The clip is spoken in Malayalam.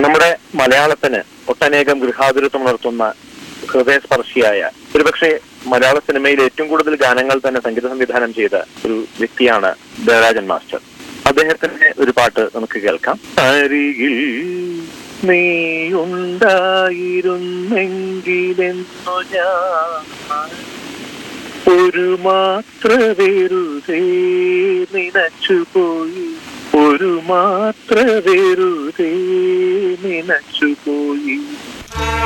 നമ്മുടെ മലയാളത്തിന് ഒട്ടനേകം ഗൃഹാതുരത്വം ഉണർത്തുന്ന ഹൃദയസ്പർശിയായ ഒരുപക്ഷെ മലയാള സിനിമയിൽ ഏറ്റവും കൂടുതൽ ഗാനങ്ങൾ തന്നെ സംഗീത സംവിധാനം ചെയ്ത ഒരു വ്യക്തിയാണ് ദേവരാജൻ മാസ്റ്റർ അദ്ദേഹത്തിന്റെ ഒരു പാട്ട് നമുക്ക് കേൾക്കാം അരികിൽ നീ ഉണ്ടായിരുന്നെങ്കിലെന്നു ഞാൻ ഒരു മാത്ര വെറുതെ നിനച്ചുപോയി ഒരു മാത്ര വെറുതെ നിനച്ചുപോയി